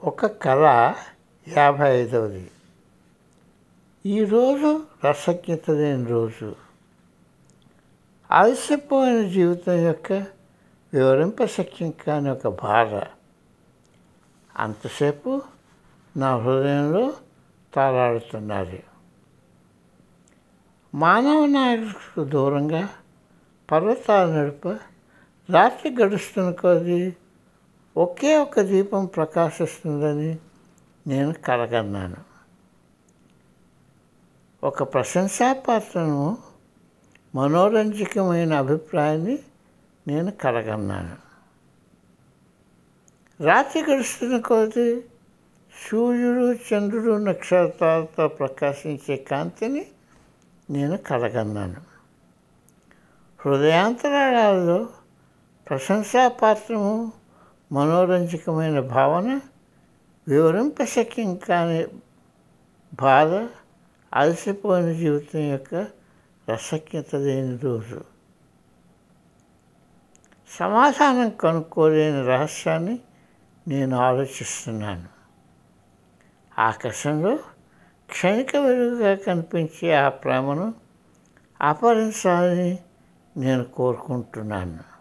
ఒక కళ యాభై ఐదవది ఈరోజు రసజ్ఞత లేని రోజు అలసిపోయిన జీవితం యొక్క వివరింపశక్యం కాని ఒక బాధ అంతసేపు నా హృదయంలో తారాడుతున్నది మానవ నాయకు దూరంగా పర్వతాల నడుప రాత్రి గడుస్తున్న కొద్దీ ఒకే ఒక దీపం ప్రకాశిస్తుందని నేను కలగన్నాను ఒక ప్రశంసాపాత్రను మనోరంజకమైన అభిప్రాయాన్ని నేను కలగన్నాను రాత్రి గడుస్తున్న కొద్దీ సూర్యుడు చంద్రుడు నక్షత్రాలతో ప్రకాశించే కాంతిని నేను కలగన్నాను హృదయాంతరాలలో ప్రశంసాపాత్రము మనోరంజకమైన భావన వివరింపశక్యం కాని బాధ అలసిపోయిన జీవితం యొక్క రసజ్ఞత లేని రోజు సమాధానం కనుక్కోలేని రహస్యాన్ని నేను ఆలోచిస్తున్నాను ఆకాశంలో క్షణిక వెలుగుగా కనిపించే ఆ ప్రేమను అపహరించాలని నేను కోరుకుంటున్నాను